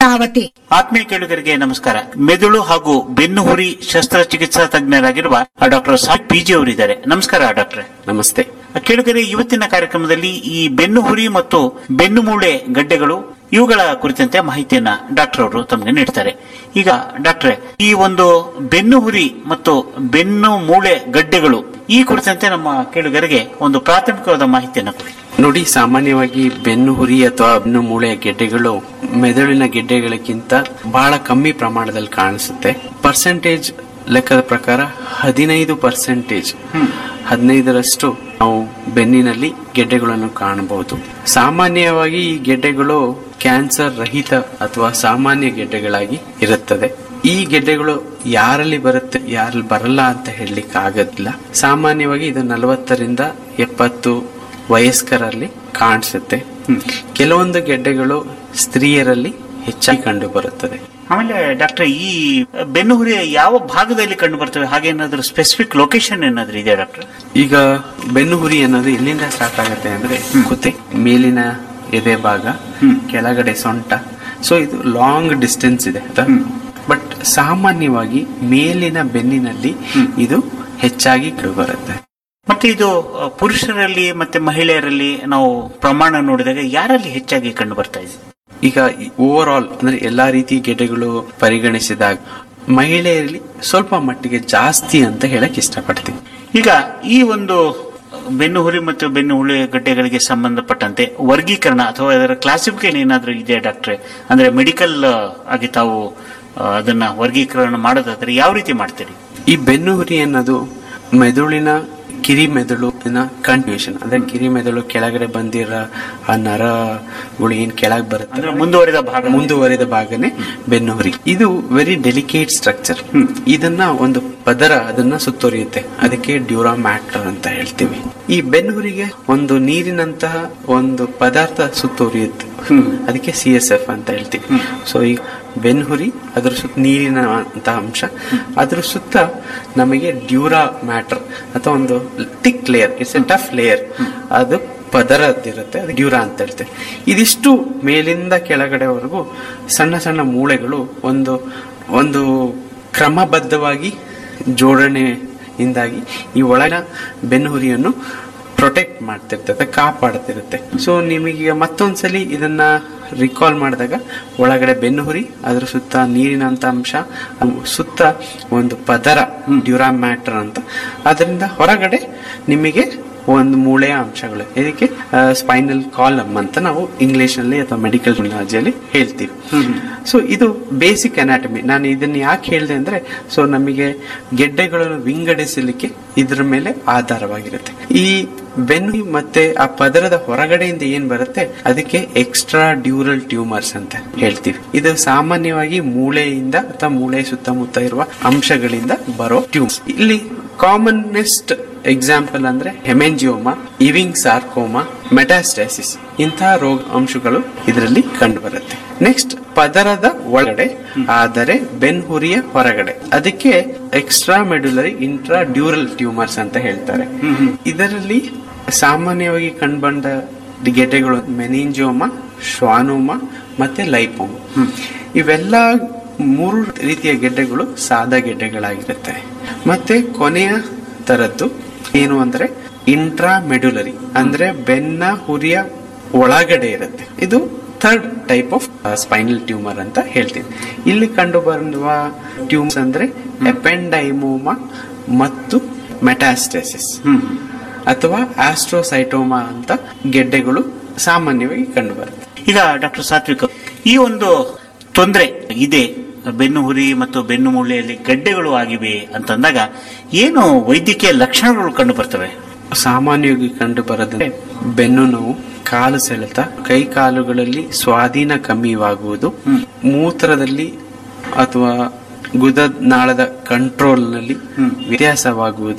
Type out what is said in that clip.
ಭದ್ರಾವತಿ ಆತ್ಮೀಯ ಕೇಳುಗರಿಗೆ ನಮಸ್ಕಾರ ಮೆದುಳು ಹಾಗೂ ಬೆನ್ನು ಹುರಿ ಶಸ್ತ್ರಚಿಕಿತ್ಸಾ ತಜ್ಞರಾಗಿರುವ ಡಾಕ್ಟರ್ ಸಾಹಿಬ್ ಪಿಜಿ ಅವರಿದ್ದಾರೆ ನಮಸ್ಕಾರ ಡಾಕ್ಟ್ರೆ ನಮಸ್ತೆ ಕೇಳುಗರೆ ಇವತ್ತಿನ ಕಾರ್ಯಕ್ರಮದಲ್ಲಿ ಈ ಬೆನ್ನು ಹುರಿ ಮತ್ತು ಬೆನ್ನು ಮೂಳೆ ಗಡ್ಡೆಗಳು ಇವುಗಳ ಕುರಿತಂತೆ ಮಾಹಿತಿಯನ್ನ ಡಾಕ್ಟರ್ ಅವರು ತಮಗೆ ನೀಡ್ತಾರೆ ಈಗ ಡಾಕ್ಟ್ರೆ ಈ ಒಂದು ಬೆನ್ನು ಹುರಿ ಮತ್ತು ಬೆನ್ನು ಮೂಳೆ ಗಡ್ಡೆಗಳು ಈ ಕುರಿತಂತೆ ನಮ್ಮ ಕೇಳುಗರಿಗೆ ಒಂದು ಪ್ರಾಥಮಿಕವಾದ ಮಾಹಿತಿಯನ್ನು ಕೊಡಿ ನೋಡಿ ಸಾಮಾನ್ಯವಾಗಿ ಬೆನ್ನು ಹುರಿ ಅಥವಾ ಬೆನ್ನು ಮೂಳೆಯ ಗೆಡ್ಡೆಗಳು ಮೆದುಳಿನ ಗೆಡ್ಡೆಗಳಿಗಿಂತ ಬಹಳ ಕಮ್ಮಿ ಪ್ರಮಾಣದಲ್ಲಿ ಕಾಣಿಸುತ್ತೆ ಪರ್ಸೆಂಟೇಜ್ ಲೆಕ್ಕದ ಪ್ರಕಾರ ಹದಿನೈದು ಪರ್ಸೆಂಟೇಜ್ ಹದಿನೈದರಷ್ಟು ನಾವು ಬೆನ್ನಿನಲ್ಲಿ ಗೆಡ್ಡೆಗಳನ್ನು ಕಾಣಬಹುದು ಸಾಮಾನ್ಯವಾಗಿ ಈ ಗೆಡ್ಡೆಗಳು ಕ್ಯಾನ್ಸರ್ ರಹಿತ ಅಥವಾ ಸಾಮಾನ್ಯ ಗೆಡ್ಡೆಗಳಾಗಿ ಇರುತ್ತದೆ ಈ ಗೆಡ್ಡೆಗಳು ಯಾರಲ್ಲಿ ಬರುತ್ತೆ ಯಾರಲ್ಲಿ ಬರಲ್ಲ ಅಂತ ಹೇಳಲಿಕ್ಕೆ ಆಗೋದಿಲ್ಲ ಸಾಮಾನ್ಯವಾಗಿ ಇದು ನಲವತ್ತರಿಂದ ಎಪ್ಪತ್ತು ವಯಸ್ಕರಲ್ಲಿ ಕಾಣಿಸುತ್ತೆ ಕೆಲವೊಂದು ಗೆಡ್ಡೆಗಳು ಸ್ತ್ರೀಯರಲ್ಲಿ ಹೆಚ್ಚಾಗಿ ಕಂಡು ಬರುತ್ತದೆ ಆಮೇಲೆ ಡಾಕ್ಟರ್ ಈ ಬೆನ್ನು ಹುರಿ ಯಾವ ಭಾಗದಲ್ಲಿ ಕಂಡು ಬರ್ತವೆ ಹಾಗೇನಾದ್ರೂ ಸ್ಪೆಸಿಫಿಕ್ ಲೊಕೇಶನ್ ಏನಾದ್ರೂ ಇದೆಯಾ ಡಾಕ್ಟರ್ ಈಗ ಬೆನ್ನು ಹುರಿ ಅನ್ನೋದು ಎಲ್ಲಿಂದ ಸ್ಟಾರ್ಟ್ ಆಗುತ್ತೆ ಅಂದ್ರೆ ಕುತ್ತೆ ಮೇಲಿನ ಎದೆ ಭಾಗ ಕೆಳಗಡೆ ಸೊಂಟ ಸೊ ಇದು ಲಾಂಗ್ ಡಿಸ್ಟೆನ್ಸ್ ಇದೆ ಬಟ್ ಸಾಮಾನ್ಯವಾಗಿ ಮೇಲಿನ ಬೆನ್ನಿನಲ್ಲಿ ಇದು ಹೆಚ್ಚಾಗಿ ಕಂಡು ಬರುತ್ತೆ ಮತ್ತೆ ಇದು ಅ, ಪುರುಷರಲ್ಲಿ ಮತ್ತೆ ಮಹಿಳೆಯರಲ್ಲಿ ನಾವು ಪ್ರಮಾಣ ನೋಡಿದಾಗ ಯಾರಲ್ಲಿ ಹೆಚ್ಚಾಗಿ ಕಂಡು ಬರ್ತಾ ಇದೆ ಈಗ ಓವರ್ ಆಲ್ ಅಂದ್ರೆ ಎಲ್ಲಾ ರೀತಿ ಗೆಡ್ಡೆಗಳು ಪರಿಗಣಿಸಿದಾಗ ಮಹಿಳೆಯರಲ್ಲಿ ಸ್ವಲ್ಪ ಮಟ್ಟಿಗೆ ಜಾಸ್ತಿ ಅಂತ ಹೇಳಕ್ ಇಷ್ಟಪಡ್ತೀನಿ ಈಗ ಈ ಒಂದು ಬೆನ್ನು ಹುರಿ ಮತ್ತು ಬೆನ್ನು ಹುಳಿ ಗಡ್ಡೆಗಳಿಗೆ ಸಂಬಂಧಪಟ್ಟಂತೆ ವರ್ಗೀಕರಣ ಅಥವಾ ಅದರ ಕ್ಲಾಸಿಫಿಕೇಶನ್ ಏನಾದ್ರೂ ಇದೆಯಾ ಡಾಕ್ಟ್ರೆ ಅಂದ್ರೆ ಮೆಡಿಕಲ್ ಆಗಿ ತಾವು ಆ, ಅದನ್ನ ವರ್ಗೀಕರಣ ಮಾಡೋದಾದ್ರೆ ಯಾವ ರೀತಿ ಮಾಡ್ತೀರಿ ಈ ಬೆನ್ನು ಹುರಿ ಅನ್ನೋದು ಮೆದುಳಿನ ಕಿರಿ ಮೆದುಳಿನ ಕಂಟಿನ್ಯೂಷನ್ ಅಂದ್ರೆ ಕಿರಿ ಮೆದುಳು ಕೆಳಗಡೆ ಬಂದಿರೋ ಆ ನರಗಳು ಏನ್ ಕೆಳಗೆ ಬರುತ್ತೆ ಅಂದ್ರೆ ಮುಂದುವರಿದ ಭಾಗ ಮುಂದುವರಿದ ಭಾಗನೇ ಬೆನ್ನು ಹುರಿ ಇದು ವೆರಿ ಡೆಲಿಕೇಟ್ ಸ್ಟ್ರಕ್ಚರ್ ಇದನ್ನ ಒಂದು ಪದರ ಅದನ್ನ ಸುತ್ತುವರಿಯುತ್ತೆ ಅದಕ್ಕೆ ಡ್ಯೂರಾ ಮ್ಯಾಟರ್ ಅಂತ ಹೇಳ್ತೀವಿ ಈ ಬೆನ್ನು ಹುರಿಗೆ ಒಂದು ನೀರಿನಂತಹ ಒಂದು ಪದಾರ್ಥ ಸುತ್ತುವರಿಯುತ್ತೆ ಅದಕ್ಕೆ ಸಿ ಎಸ್ ಎಫ್ ಅಂತ ಹೇಳ್ತೀವಿ ಸೊ ಈ ಬೆನ್ಹುರಿ ಅದ್ರ ಸುತ್ತ ನೀರಿನ ಅಂತ ಅಂಶ ಅದ್ರ ಸುತ್ತ ನಮಗೆ ಡ್ಯೂರಾ ಮ್ಯಾಟರ್ ಅಥವಾ ಒಂದು thick layer it's a tough layer ಅದು ಪದರದಿರುತ್ತೆ ಅದು ಡ್ಯೂರಾ ಅಂತ ಹೇಳ್ತೇವೆ ಇದಿಷ್ಟು ಮೇಲಿಂದ ಕೆಳಗಡೆವರೆಗೂ ಸಣ್ಣ ಸಣ್ಣ ಮೂಳೆಗಳು ಒಂದು ಒಂದು ಕ್ರಮಬದ್ಧವಾಗಿ ಜೋಡಣೆಯಿಂದಾಗಿ ಈ ಒಳಗಿನ ಬೆನ್ನುಹುರಿಯನ್ನು ಪ್ರೊಟೆಕ್ಟ್ ಮಾಡ್ತಿರ್ತದೆ ಕಾಪಾಡ್ತಿರುತ್ತೆ ಸೊ ನಿಮಗೆ ಮತ್ತೊಂದ್ಸಲಿ ಇದನ್ನ ರಿಕಾಲ್ ಮಾಡಿದಾಗ ಒಳಗಡೆ ಬೆನ್ನುಹುರಿ ಅದ್ರ ಸುತ್ತ ನೀರಿನಂತ ಅಂಶ ಅಮ್ ಸುತ್ತ ಒಂದು ಪದರ ಡ್ಯೂರಾ ಮ್ಯಾಟರ್ ಅಂತ ಅದರಿಂದ ಹೊರಗಡೆ ನಿಮಗೆ ಒಂದು ಮೂಳೆಯ ಅಂಶಗಳು ಇದಕ್ಕೆ ಸ್ಪೈನಲ್ ಕಾಲಮ್ ಅಂತ ನಾವು ಇಂಗ್ಲಿಷ್ ನಲ್ಲಿ ಅಥವಾ ಮೆಡಿಕಲ್ ಟೆಕ್ನಾಲಜಿಯಲ್ಲಿ ಹೇಳ್ತೀವಿ ಸೊ ಇದು ಬೇಸಿಕ್ ಅನಾಟಮಿ ನಾನು ಇದನ್ನ ಯಾಕೆ ಹೇಳಿದೆ ಅಂದ್ರೆ ಸೊ ನಮಗೆ ಗೆಡ್ಡೆಗಳನ್ನು ವಿಂಗಡಿಸಲಿಕ್ಕೆ ಇದ್ರ ಮೇಲೆ ಆಧಾರವಾಗಿರುತ್ತೆ ಈ ಬೆನ್ನು ಮತ್ತೆ ಆ ಪದರದ ಹೊರಗಡೆಯಿಂದ ಏನ್ ಬರುತ್ತೆ ಅದಕ್ಕೆ ಎಕ್ಸ್ಟ್ರಾ ಡ್ಯೂರಲ್ ಟ್ಯೂಮರ್ಸ್ ಅಂತ ಹೇಳ್ತೀವಿ ಇದು ಸಾಮಾನ್ಯವಾಗಿ ಮೂಳೆಯಿಂದ ಅಥವಾ ಮೂಳೆ ಸುತ್ತಮುತ್ತ ಇರುವ ಅಂಶಗಳಿಂದ ಬರೋ ಟ್ಯೂಮ್ಸ್ ಇಲ್ಲಿ ಕಾಮನ್ನೆಸ್ಟ್ ಎಕ್ಸಾಂಪಲ್ ಅಂದ್ರೆ ಹೆಮೆಂಜಿಯೋಮಾ ಇವಿಂಗ್ ಸಾರ್ಕೋಮಾ ಮೆಟಾಸ್ಟಾಸಿಸ್ ಇಂತಹ ರೋಗ ಅಂಶಗಳು ಇದರಲ್ಲಿ ಕಂಡು ಬರುತ್ತೆ ನೆಕ್ಸ್ಟ್ ಪದರದ ಒಳಗಡೆ ಆದರೆ ಬೆನ್ಹುರಿಯ ಹೊರಗಡೆ ಅದಕ್ಕೆ extramedullary intradural tumours ಅಂತ ಹೇಳ್ತಾರೆ ಇದರಲ್ಲಿ ಸಾಮಾನ್ಯವಾಗಿ ಕಂಡುಬಂದ ಗೆಡ್ಡೆಗಳು ಮೆನಿಂಜಿಯೋಮಾ ಶ್ವಾನೋಮಾ ಮತ್ತೆ ಲೈಪೋಮಾ ಇವೆಲ್ಲ ಮೂರು ರೀತಿಯ ಗೆಡ್ಡೆಗಳು ಸಾದಾ ಗೆಡ್ಡೆಗಳಾಗಿರುತ್ತೆ ಮತ್ತೆ ಕೊನೆಯ ತರದ್ದು ಏನು ಅಂದ್ರೆ ಇಂಟ್ರಾ ಮೆಡುಲರಿ ಅಂದ್ರೆ ಬೆನ್ನ ಹುರಿಯ ಒಳಗಡೆ ಇರುತ್ತೆ ಇದು third type of spinal tumour ಅಂತ ಹೇಳ್ತೀವಿ ಇಲ್ಲಿ ಕಂಡು ಬರುವ ಟ್ಯೂಮ್ಸ್ ಅಂದ್ರೆ ಎಪೆಂಡೈಮೋಮಾ ಮತ್ತು ಮೆಟಾಸ್ಟೆಸಿಸ್ ಅಥವಾ ಆಸ್ಟ್ರೋಸೈಟೋಮಾ ಅಂತ ಗೆಡ್ಡೆಗಳು ಸಾಮಾನ್ಯವಾಗಿ ಕಂಡು ಬರುತ್ತೆ ಈಗ ಡಾಕ್ಟರ್ ಸಾತ್ವಿಕ್ ಈ ಒಂದು ತೊಂದರೆ ಇದೆ ಬೆನ್ನು ಹುರಿ ಮತ್ತು ಬೆನ್ನು ಮೂಳೆಯಲ್ಲಿ ಗಡ್ಡೆಗಳು ಆಗಿವೆ ಅಂತಂದಾಗ ಏನು ವೈದ್ಯಕೀಯ ಲಕ್ಷಣಗಳು ಕಂಡು ಬರ್ತವೆ ಸಾಮಾನ್ಯವಾಗಿ ಕಂಡು ಬರೋದಂದ್ರೆ ಬೆನ್ನು ನೋವು ಕಾಲು ಸೆಳೆತ ಕೈ ಕಾಲುಗಳಲ್ಲಿ ಸ್ವಾಧೀನ ಕಮ್ಮಿಯಾಗುವುದು ಮೂತ್ರದಲ್ಲಿ ಅಥವಾ ಗುದ ನಾಳದ ಕಂಟ್ರೋಲ್ನಲ್ಲಿ ವ್ಯತ್ಯಾಸವಾಗುವುದು